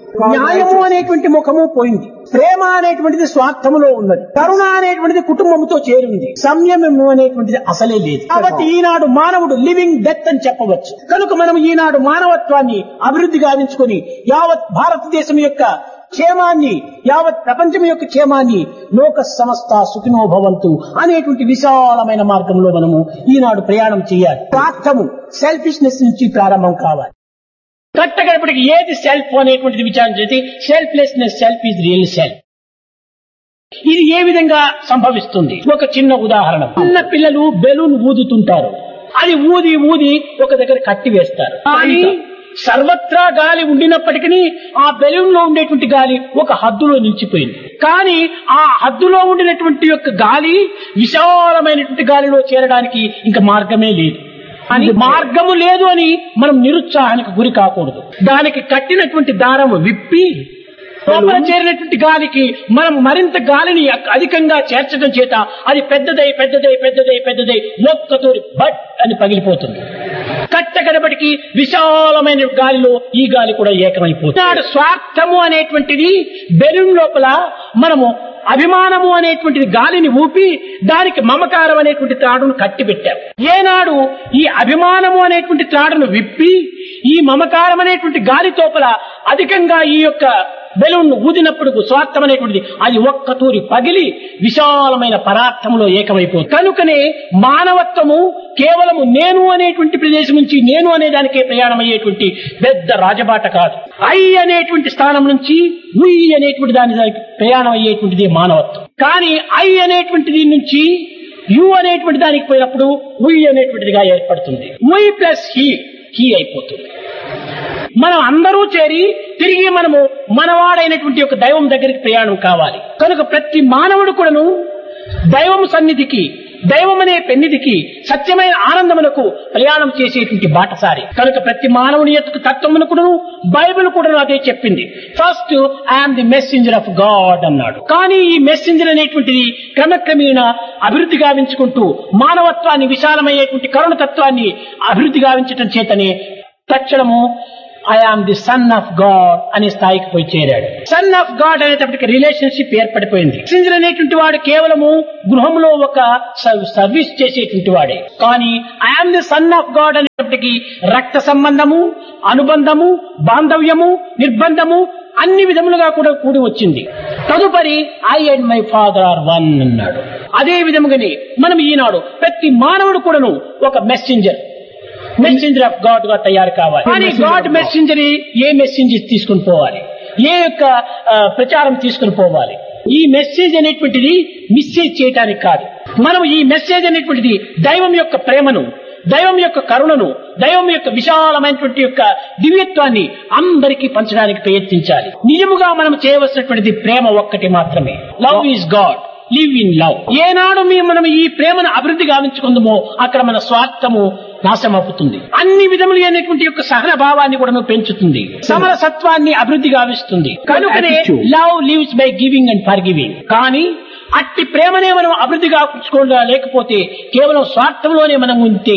న్యాయము అనేటువంటి ముఖము పోయింది ప్రేమ అనేటువంటిది స్వార్థములో ఉన్నది కరుణ అనేటువంటిది కుటుంబంతో చేరింది సంయమము అనేటువంటిది అసలే లేదు కాబట్టి ఈనాడు మానవుడు లివింగ్ డెత్ అని చెప్పవచ్చు కనుక మనం ఈనాడు మానవత్వాన్ని అభివృద్ధి గావించుకొని యావత్ భారతదేశం యొక్క క్షేమాన్ని యావత్ ప్రపంచం యొక్క క్షేమాన్ని లోక సమస్త సుఖినో భవంతు అనేటువంటి విశాలమైన మార్గంలో మనము ఈనాడు ప్రయాణం చేయాలి స్వార్థము సెల్ఫిష్నెస్ నుంచి ప్రారంభం కావాలి కట్టగడపటికి ఏది సెల్ఫ్ అనేటువంటిది విచారణ చేసి selflessness self is real self ఇది ఏ విధంగా సంభవిస్తుంది ఒక చిన్న ఉదాహరణ చిన్న పిల్లలు బెలూన్ ఊదుతుంటారు అది ఊది ఊది ఒక దగ్గర కట్టి వేస్తారు కానీ సర్వత్రా గాలి ఉండినప్పటికీ ఆ బెలూన్ లో ఉండేటువంటి గాలి ఒక హద్దులో నిలిచిపోయింది కానీ ఆ హద్దులో ఉండినటువంటి యొక్క గాలి విశాలమైనటువంటి గాలిలో చేరడానికి ఇంకా మార్గమే లేదు అని మార్గము లేదు అని మనం నిరుత్సాహానికి గురి కాకూడదు దానికి కట్టినటువంటి దారము విప్పి లోపల చేరినటువంటి గాలికి మనం మరింత గాలిని అక్- అధికంగా చేర్చడం చేత అది పెద్దదై పెద్దదై పెద్దదై పెద్దదై ఒక్కతోరి బట్ అని పగిలిపోతుంది కట్టగడబడికి విశాలమైన గాలిలో ఈ గాలి కూడా ఏకమైపోతుంది ఈనాడు స్వార్థము అనేటువంటిది బెలూన్ లోపల మనము అభిమానము అనేటువంటిది గాలిని ఊపి దానికి మమకారం అనేటువంటి త్రాడును కట్టిపెట్టాం ఏనాడు ఈ అభిమానము అనేటువంటి త్రాడును విప్పి ఈ మమకారం అనేటువంటి గాలి తోపల అధికంగా ఈ యొక్క బెలూన్ ఊదినప్పుడు స్వార్థం అనేటువంటిది అది ఒక్క తూరి పగిలి విశాలమైన పరార్థంలో ఏకమైపోతుంది కనుకనే మానవత్వము కేవలము నేను అనేటువంటి ప్రదేశం నుంచి నేను అనే దానికే ప్రయాణం అయ్యేటువంటి పెద్ద రాజబాట కాదు ఐ అనేటువంటి స్థానం నుంచి ఉయ్ అనేటువంటి దాని దానికి ప్రయాణం అయ్యేటువంటిది మానవత్వం కానీ ఐ అనేటువంటిది నుంచి యు అనేటువంటి దానికి పోయినప్పుడు ఉయ్ అనేటువంటిదిగా ఏర్పడుతుంది ఉయ్ ప్లస్ హీ హీ అయిపోతుంది మనం అందరూ చేరి తిరిగి మనము మనవాడైనటువంటి ఒక దైవం దగ్గరికి ప్రయాణం కావాలి కనుక ప్రతి మానవుడు కూడాను దైవం సన్నిధికి దైవం అనే పెన్నిధికి సత్యమైన ఆనందమునకు ప్రయాణం చేసేటువంటి బాటసారి కనుక ప్రతి మానవుని యొక్క తత్వమునకును బైబిల్ కూడా అదే చెప్పింది first I'm the messenger of God అన్నాడు కానీ ఈ మెసెంజర్ అనేటువంటిది క్రమక్రమేణా అభివృద్ధి గావించుకుంటూ మానవత్వాన్ని విశాలమయ్యేటువంటి కరుణ తత్వాన్ని అభివృద్ధి గావించటం చేతనే తక్షణము I am the son of God అనే స్థాయికి పోయి చేరాడు సన్ ఆఫ్ గాడ్ అనేటప్పటికి రిలేషన్షిప్ ఏర్పడిపోయింది సింజర్ అనేటువంటి వాడు కేవలము గృహంలో ఒక సర్వ్- సర్వీస్ చేసేటువంటి వాడే కానీ I am the son of God అనేటప్పటికి రక్త సంబంధము అనుబంధము బాంధవ్యము నిర్బంధము అన్ని విధములుగా కూడా కూడి వచ్చింది తదుపరి I and my father are one అన్నాడు అదే విధముగానే మనం ఈనాడు ప్రతి మానవుడు కూడాను ఒక మెసెంజర్ మెసెంజర్ ఆఫ్ గాడ్ గా తయారు కావాలి కానీ గాడ్ మెసెంజర్ ఏ మెసెంజర్ తీసుకుని పోవాలి ఏ యొక్క ఆ, ప్రచారం తీసుకుని పోవాలి ఈ మెసేజ్ అనేటువంటిది మిస్సేజ్ చేయటానికి కాదు మనం ఈ మెసేజ్ అనేటువంటిది దైవం యొక్క ప్రేమను దైవం యొక్క కరుణను దైవం యొక్క విశాలమైనటువంటి యొక్క దివ్యత్వాన్ని అందరికీ పంచడానికి ప్రయత్నించాలి నిజముగా మనం చేయవలసినటువంటిది ప్రేమ ఒక్కటి మాత్రమే love is God live in love ఏనాడు మేము మనం ఈ ప్రేమను అభివృద్ధి గావించుకుందామో అక్కడ మన స్వార్థము నాశమవుతుంది అన్ని విధములు అనేటువంటి యొక్క సహన భావాన్ని కూడా పెంచుతుంది సమరసత్వాన్ని అభివృద్ధి గావిస్తుంది కనుకనే love lives by giving and forgiving కానీ అట్టి ప్రేమనే మనం అభివృద్ధి గావించుకోవడం లేకపోతే కేవలం స్వార్థంలోనే మనం ఉంటే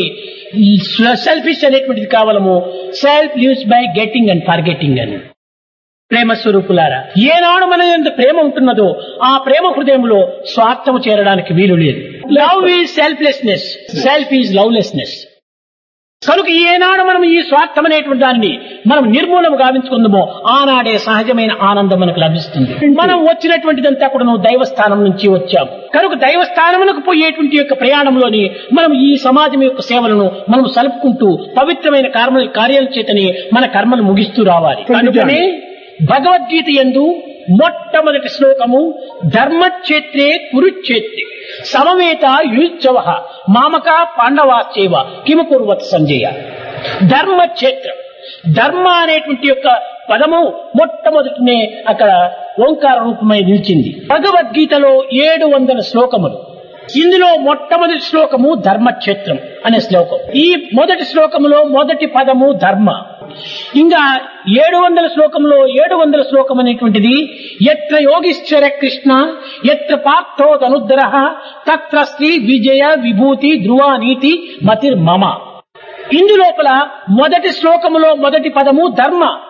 సెల్ఫిష్ అనేటువంటిది కావలము self lives by getting and forgetting అని ప్రేమ స్వరూపులారా ఏనాడు మన ఎంత ప్రేమ ఉంటున్నదో ఆ ప్రేమ హృదయంలో స్వార్థము చేరడానికి వీలు లేదు love is selflessness self is lovelessness కనుక ఏనాడు మనం ఈ స్వార్థం అనేటువంటి దాన్ని మనం నిర్మూలన గావించుకుందామో ఆనాడే సహజమైన ఆనందం మనకు లభిస్తుంది మనం వచ్చినటువంటిదంతా కూడా దైవస్థానం నుంచి వచ్చాం కనుక దైవస్థానమునకు పోయేటువంటి యొక్క ప్రయాణంలోని మనం ఈ సమాజం యొక్క సేవలను మనం సలుపుకుంటూ పవిత్రమైన కర్మ కార్యాల చేతని మన కర్మలు ముగిస్తూ రావాలి కనుకనే భగవద్గీత ఎందు మొట్టమొదటి శ్లోకము ధర్మక్షేత్రే కురుక్షేత్రే సమవేత యుత్సవ మామక పాండవాశ్చేవ కిము కురువత్ సంజయ ధర్మక్షేత్రం ధర్మ అనేటువంటి యొక్క పదము మొట్టమొదటినే అక్కడ ఓంకార రూపమై నిలిచింది భగవద్గీతలో ఏడు వందల శ్లోకములు ఇందులో మొట్టమొదటి శ్లోకము ధర్మక్షేత్రం అనే శ్లోకం ఈ మొదటి శ్లోకములో మొదటి పదము ధర్మ ఇంకా ఏడు వందల శ్లోకంలో ఏడు వందల శ్లోకం అనేటువంటిది ఎత్ర యోగిశ్వర కృష్ణ ఎత్ర పార్థో ధనుద్ధర తత్ర శ్రీ విజయ విభూతి ధ్రువ నీతి మతిర్మమ ఇందులోపల మొదటి శ్లోకములో మొదటి పదము ధర్మ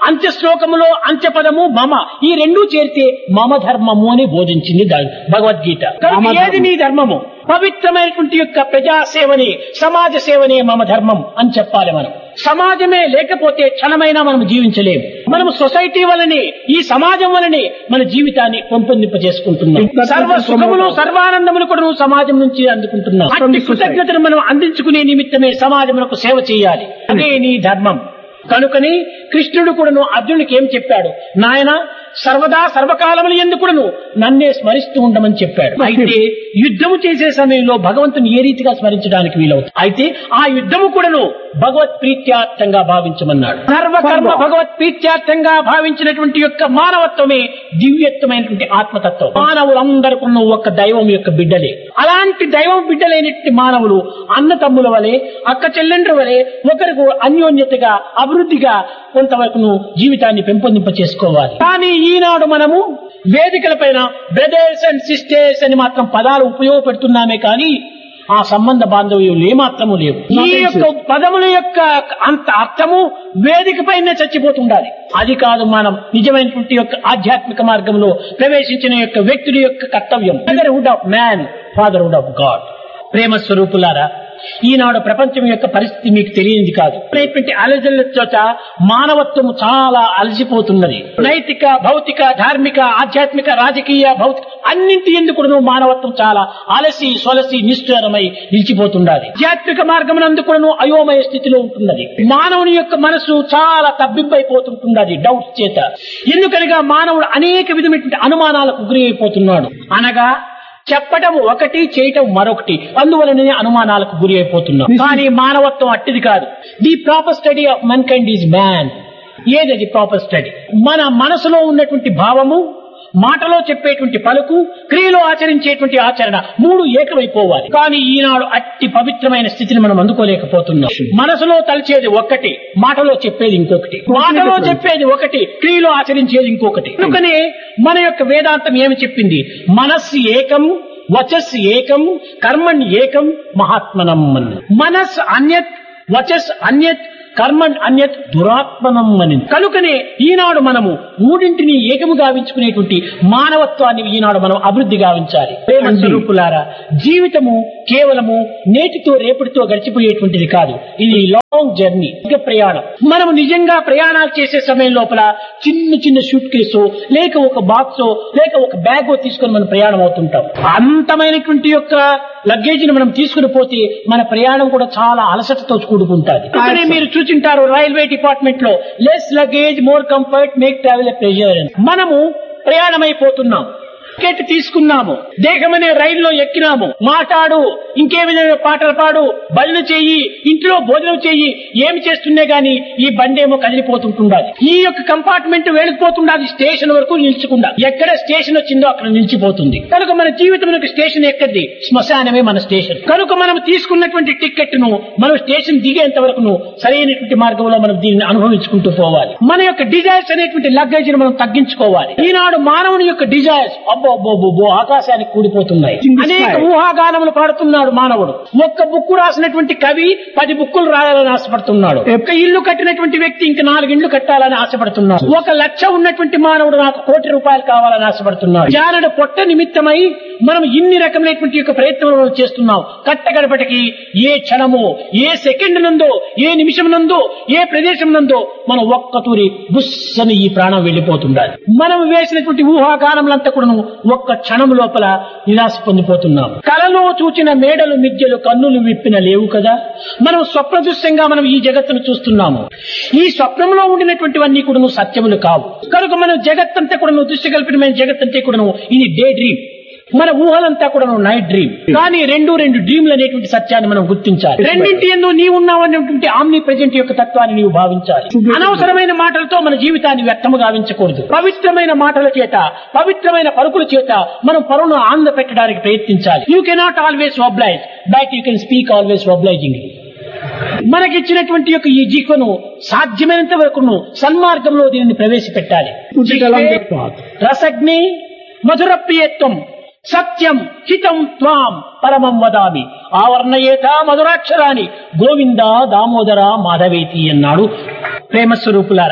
అంత్య శ్లోకములో అంత్య పదము మమ ఈ రెండు చేరితే మమ ధర్మము అని బోధించింది దా- భగవద్గీత కనుక మమ ఏది నీ ధర్మము పవిత్రమైనటువంటి యొక్క ప్రజా సేవని సమాజ సేవనే మమ ధర్మం అని చెప్పాలి మనం సమాజమే లేకపోతే క్షణమైనా మనం జీవించలేము మనం సొసైటీ వలనే ఈ సమాజం వలనే మన జీవితాన్ని పెంపొందింప చేసుకుంటున్నాం సర్వ సుఖములు సర్వానందములు కూడా నువ్వు సమాజం నుంచి అందుకుంటున్నాం అట్టి కృతజ్ఞతను మనం అందించుకునే నిమిత్తమే సమాజములకు సేవ చేయాలి అదే నీ ధర్మం కనుకని కృష్ణుడు కూడాను అర్జునుడికి ఏం చెప్పాడు నాయన సర్వదా సర్వకాలములు ఎందుకును నన్నే స్మరిస్తూ ఉండమని చెప్పాడు అయితే యుద్ధము చేసే సమయంలో భగవంతుని ఏ రీతిగా స్మరించడానికి వీలవుతుంది అయితే ఆ యుద్ధము కూడాను భగవత్ ప్రీత్యార్థంగా భావించమన్నాడు సర్వకర్మ భగవత్ ప్రీత్యార్థంగా భావించినటువంటి యొక్క మానవత్వమే దివ్యత్వమైనటువంటి ఆత్మతత్వం మానవులందరికీ ఒక్క దైవం యొక్క బిడ్డలే అలాంటి దైవం బిడ్డలైనటువంటి మానవులు అన్న తమ్ముల వలె అక్క చెల్లెండ్ర వలె ఒకరికి అన్యోన్యతగా అభివృద్ధిగా కొంతవరకు జీవితాన్ని పెంపొందింప చేసుకోవాలి కానీ ఈనాడు మనము వేదికల పైన బ్రదర్స్ అండ్ సిస్టర్స్ అని మాత్రం పదాలు ఉపయోగపెడుతున్నామే కానీ ఆ సంబంధ బాంధవ్యులు ఏమాత్రము లేవు ఈ యొక్క పదముల యొక్క అంత అర్థము వేదిక పైనే చచ్చిపోతుండాలి అది కాదు మనం నిజమైనటువంటి యొక్క ఆధ్యాత్మిక మార్గంలో ప్రవేశించిన యొక్క వ్యక్తుడి యొక్క కర్తవ్యం fatherhood of man fatherhood of God ప్రేమ స్వరూపులారా ఈనాడు ప్రపంచం యొక్క పరిస్థితి మీకు తెలియంది కాదు అనేటువంటి అలజల చోట మానవత్వం చాలా అలసిపోతున్నది నైతిక భౌతిక ధార్మిక ఆధ్యాత్మిక రాజకీయ భౌతిక అన్నింటి ఎందుకు మానవత్వం చాలా అలసి సొలసి నిష్ఠురమై నిలిచిపోతుండాలి ఆధ్యాత్మిక మార్గమునందుకును అయోమయ స్థితిలో ఉంటున్నది మానవుని యొక్క మనసు చాలా తబ్బిబ్బైపోతుంటున్నది డౌట్ చేత ఎందుకనగా మానవుడు అనేక విధమైనటువంటి అనుమానాలకు గురి అయిపోతున్నాడు అనగా చెప్పటం ఒకటి చేయటం మరొకటి అందువలనే అనుమానాలకు గురి అయిపోతున్నాం కానీ మానవత్వం అట్టిది కాదు the proper study of mankind is man ఏదది ప్రాపర్ స్టడీ మన మనసులో ఉన్నటువంటి భావము మాటలో చెప్పేటువంటి పలుకు క్రియలో ఆచరించేటువంటి ఆచరణ మూడు ఏకమైపోవాలి కానీ ఈనాడు అట్టి పవిత్రమైన స్థితిని మనం అందుకోలేకపోతున్నాం మనసులో తలిచేది ఒక్కటి మాటలో చెప్పేది ఇంకొకటి మాటలో చెప్పేది ఒకటి క్రియలో ఆచరించేది ఇంకొకటి కనుకనే మన యొక్క వేదాంతం ఏమి చెప్పింది మనస్సు ఏకం వచస్సు ఏకం కర్మణ్ ఏకం మహాత్మనం అని మనస్సు అన్యత్ వచస్ అన్యత్ కర్మణ్ అన్యత్ దురాత్మనం అని కనుకనే ఈనాడు మనము మూడింటిని ఏకము గావించుకునేటువంటి మానవత్వాన్ని ఈనాడు మనం అభివృద్ధి గావించాలి ప్రేమ స్వరూపులారా జీవితము కేవలము నేటితో రేపటితో గడిచిపోయేటువంటిది కాదు ఇది లాంగ్ జర్నీ ఇక ప్రయాణం మనం నిజంగా ప్రయాణాలు చేసే సమయం లోపల చిన్న చిన్న షూట్ కేసు లేక ఒక బాక్స్ లేక ఒక బ్యాగ్ తీసుకొని మనం ప్రయాణం అవుతుంటాం అంతమైనటువంటి యొక్క లగేజ్ ని మనం తీసుకుని పోతే మన ప్రయాణం కూడా చాలా అలసటతో కూడుకుంటాది అందుకనే మీరు చూసింటారు రైల్వే డిపార్ట్మెంట్ లో less luggage more comfort make travel pleasure మనము ప్రయాణమైపోతున్నాం టికెట్ తీసుకున్నాము దేహమనే రైల్లో ఎక్కినాము మాట్లాడు ఇంకే విధంగా పాటలు పాడు భజన చెయ్యి ఇంట్లో భోజనం చెయ్యి ఏమి చేస్తున్నా గాని ఈ బండేమో కదిలిపోతుంటుండాలి ఈ యొక్క కంపార్ట్మెంట్ వెళ్ళిపోతుండాలి స్టేషన్ వరకు నిల్చుకుండా ఎక్కడ స్టేషన్ వచ్చిందో అక్కడ నిలిచిపోతుంది కనుక మన జీవితంలో స్టేషన్ ఎక్కడిది శ్మశానమే మన స్టేషన్ కనుక మనం తీసుకున్నటువంటి టికెట్ ను మనం స్టేషన్ దిగేంత వరకు సరైనటువంటి మార్గంలో మనం దీన్ని అనుభవించుకుంటూ పోవాలి మన యొక్క డిజైర్స్ అనేటువంటి లగేజ్ ను మనం తగ్గించుకోవాలి ఈనాడు మానవుని యొక్క డిజైర్స్ అబ్బో అబ్బో అబ్బో, అబ్బో ఆకాశానికి కూడిపోతున్నాయి అనేక ఊహాగానములు పాడుతున్నాడు మానవుడు ఒక్క బుక్కు రాసినటువంటి కవి పది బుక్కులు రాయాలని ఆశపడుతున్నాడు ఒక్క ఇల్లు కట్టినటువంటి వ్యక్తి ఇంక నాలుగు ఇళ్లు కట్టాలని ఆశపడుతున్నాడు ఒక లక్ష ఉన్నటువంటి మానవుడు నాకు కోటి రూపాయలు కావాలని ఆశపడుతున్నాడు జానడు పొట్ట నిమిత్తమై మనం ఇన్ని రకమైనటువంటి యొక్క ప్రయత్నం మనం చేస్తున్నాం కట్టగడపటికి ఏ క్షణము ఏ సెకండ్ నందో ఏ నిమిషం నందో ఏ ప్రదేశం నందో మనం ఒక్క తూరి బుస్సని ఈ ప్రాణం వెళ్లిపోతుండాలి మనం వేసినటువంటి ఊహాగానములంతా కూడా ఒక్క క్షణం లోపల నిరాశ పొందిపోతున్నాం కలలో చూచిన మేడలు మిద్యలు కన్నులు విప్పిన లేవు కదా మనం స్వప్న దృశ్యంగా మనం ఈ జగత్తును చూస్తున్నాము ఈ స్వప్నంలో ఉండినటువంటివన్నీ కూడా సత్యములు కావు కనుక మనం జగత్తంతా కూడా దృశ్యకల్పితమైన జగత్తంతా కూడా ఇది డే డ్రీమ్ మన ఊహలంతా కూడా నైట్ డ్రీమ్ కానీ రెండు రెండు డ్రీమ్లు అనేటువంటి సత్యాన్ని మనం గుర్తించాలి రెండింటి ఎందు నీవు ఉన్నావు అనేటువంటి ఆమ్ని ప్రజెంట్ యొక్క తత్వాన్ని నీవు భావించాలి అనవసరమైన మాటలతో మన జీవితాన్ని వ్యక్తము గావించకూడదు పవిత్రమైన మాటల చేత పవిత్రమైన పలుకుల చేత మనం పరువును ఆనంద పెట్టడానికి ప్రయత్నించాలి you cannot always oblige but you can speak always obliging మనకిచ్చినటువంటి యొక్క ఈ జీవను సాధ్యమైనంత వరకు సన్మార్గంలో దీనిని ప్రవేశపెట్టాలి రసగ్ని మధుర ప్రియత్వం సత్యం హితం త్వాం పరమం వదామి ఆవర్ణయేత మధురాక్షరాన్ని గోవింద దామోదర మాధవేతి అన్నాడు ప్రేమ స్వరూపులారా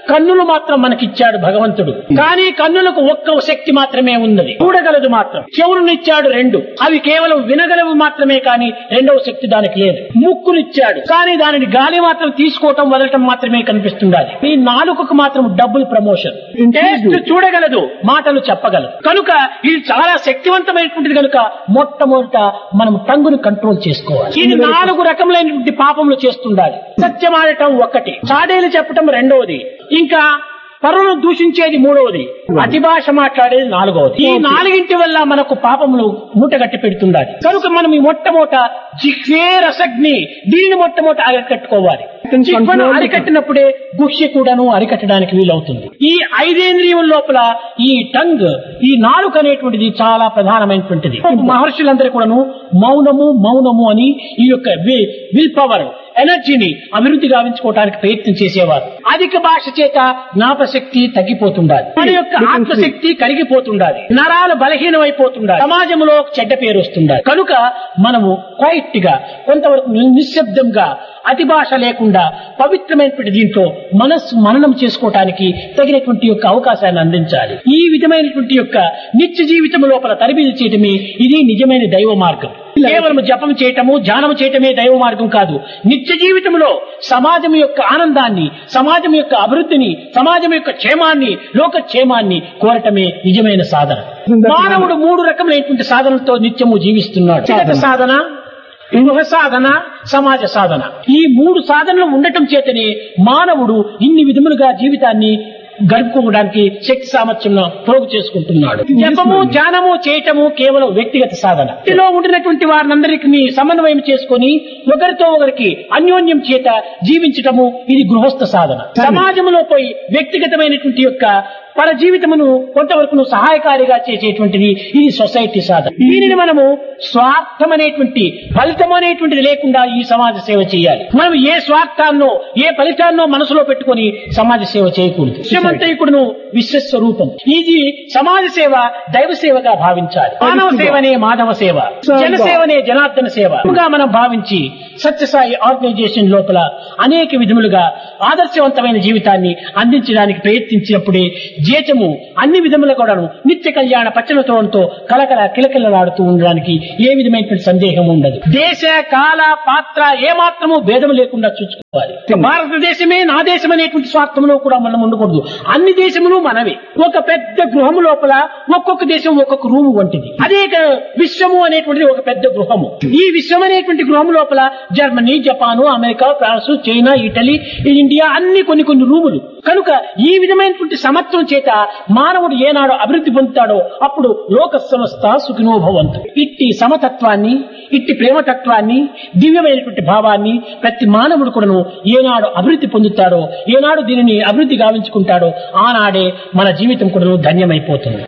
కన్నులు మాత్రం మనకిచ్చాడు భగవంతుడు కానీ కన్నులకు ఒక్క శక్తి మాత్రమే ఉన్నది చూడగలదు మాత్రం చెవులనిచ్చాడు రెండు అవి కేవలం వినగలవు మాత్రమే కానీ రెండవ శక్తి దానికి లేదు ముక్కునిచ్చాడు కానీ దానిని గాలి మాత్రం తీసుకోవటం వదలటం మాత్రమే కనిపిస్తుండాలి ఈ నాలుకకు మాత్రం డబ్బుల్ ప్రమోషన్ టేస్ట్ చూడగలదు మాటలు చెప్పగలదు కనుక ఇది చాలా శక్తివంతమైనటువంటిది కనుక మొట్టమొదట మనం టంగును కంట్రోల్ చేసుకోవాలి ఇది నాలుగు రకములైనటువంటి పాపములు చేస్తుండాలి సత్యమాడటం ఒకటి చాడేలు చెప్పటం రెండవది ఇంకా పరులను దూషించేది మూడవది అతి భాష మాట్లాడేది నాలుగవది ఈ నాలుగింటి వల్ల మనకు పాపములు మూటగట్టి పెడుతుండాలి కనుక మనం ఈ మొట్టమొదట జిహ్వే రసగ్ని దీనిని మొట్టమొదట అరికట్టుకోవాలి జిహ్వను అరికట్టినప్పుడే గుహ్య కూడాను అరికట్టడానికి వీలవుతుంది ఈ ఐదేంద్రియం లోపల ఈ టంగ్ ఈ నాలుక అనేటువంటిది చాలా ప్రధానమైనటువంటిది మహర్షులందరూ కూడాను మౌనము మౌనము అని ఈ యొక్క విల్ పవర్ ఎనర్జీని అభివృద్ధి గావించుకోవడానికి ప్రయత్నం చేసేవారు అధిక భాష చేత జ్ఞాపశక్తి తగ్గిపోతుండాలి మన యొక్క ఆత్మశక్తి కరిగిపోతుండాలి నరాలు బలహీనమైపోతుండాలి సమాజంలో చెడ్డ పేరు వస్తుండాలి కనుక మనము క్వైట్ గా కొంతవరకు నిశ్శబ్దంగా అతి భాష లేకుండా పవిత్రమైనటువంటి దీంట్లో మనస్సు మననం చేసుకోవటానికి తగినటువంటి యొక్క అవకాశాన్ని అందించాలి ఈ విధమైనటువంటి యొక్క నిత్య జీవితం లోపల తరబిది చేయటమే ఇది నిజమైన దైవ మార్గం కేవలం జపం చేయటము ధ్యానం చేయటమే దైవ మార్గం కాదు నిత్య జీవితంలో సమాజం యొక్క ఆనందాన్ని సమాజం యొక్క అభివృద్ధిని సమాజం యొక్క క్షేమాన్ని లోక క్షేమాన్ని కోరటమే నిజమైన సాధన మానవుడు మూడు రకములైనటువంటి సాధనలతో నిత్యము జీవిస్తున్నాడు వ్యక్తిగత సాధన గృహ సాధన సమాజ సాధన ఈ మూడు సాధనలు ఉండటం చేతనే మానవుడు ఇన్ని విధములుగా జీవితాన్ని గడుపుకోవడానికి శక్తి సామర్థ్యం పోగు చేసుకుంటున్నాడు జపము ధ్యానము చేయటము కేవలం వ్యక్తిగత సాధన ఇంటిలో ఉండినటువంటి వారినందరికీ సమన్వయం చేసుకుని ఒకరితో ఒకరికి అన్యోన్యం చేత జీవించటము ఇది గృహస్థ సాధన సమాజంలో పోయి వ్యక్తిగతమైనటువంటి యొక్క పర జీవితమును కొంతవరకు సహాయకారిగా చేసేటువంటిది ఇది సొసైటీ సాధన దీనిని మనము స్వార్థం అనేటువంటి ఫలితం అనేటువంటిది లేకుండా ఈ సమాజ సేవ చేయాలి మనం ఏ స్వార్థాన్నో ఏ ఫలితాన్నో మనసులో పెట్టుకుని సమాజ సేవ చేయకూడదు విశ్వమంతయుకుడును విశ్వస్వరూపం ఇది సమాజ సేవ దైవ సేవగా భావించాలి మానవ సేవనే మాధవ సేవ జన సేవనే జనార్దన సేవ గా మనం భావించి సత్యసాయి ఆర్గనైజేషన్ లోపల అనేక విధములుగా ఆదర్శవంతమైన జీవితాన్ని అందించడానికి ప్రయత్నించినప్పుడే జీతము అన్ని విధముల కూడాను నిత్య కళ్యాణ పచ్చనతోతో కలకల కిలకిలలాడుతూ ఉండడానికి ఏ విధమైనటువంటి సందేహం ఉండదు దేశ కాల పాత్ర ఏమాత్రము భేదం లేకుండా చూసుకోవాలి భారతదేశమే నా దేశం అనేటువంటి స్వార్థంలో కూడా మనం ఉండకూడదు అన్ని దేశములు మనవే ఒక పెద్ద గృహము లోపల ఒక్కొక్క దేశం ఒక్కొక్క రూము వంటిది అదే విశ్వము అనేటువంటిది ఒక పెద్ద గృహము ఈ విశ్వం అనేటువంటి గృహము లోపల Germany Japan America France China Italy India అన్ని కొన్ని కొన్ని రూములు కనుక ఈ విధమైనటువంటి సమత్వం చేత మానవుడు ఏనాడు అభివృద్ధి పొందుతాడో అప్పుడు లోక సంస్థ సుఖినోభవంతు ఇట్టి సమతత్వాన్ని ఇట్టి ప్రేమతత్వాన్ని దివ్యమైనటువంటి భావాన్ని ప్రతి మానవుడు కూడాను ఏనాడు అభివృద్ధి పొందుతాడో ఏనాడు దీనిని అభివృద్ధి గావించుకుంటాడో ఆనాడే మన జీవితం కూడాను ధన్యమైపోతుంది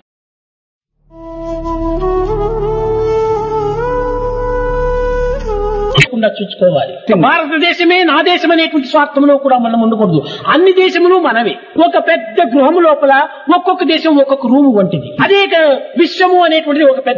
లేకుండా చూసుకోవాలి భారతదేశమే నా దేశం అనేటువంటి స్వార్థంలో కూడా మనం ఉండకూడదు అన్ని దేశములు మనవే ఒక పెద్ద గృహము లోపల ఒక్కొక్క దేశం ఒక్కొక్క రూము వంటిది అదే విశ్వము అనేటువంటిది ఒక పెద్ద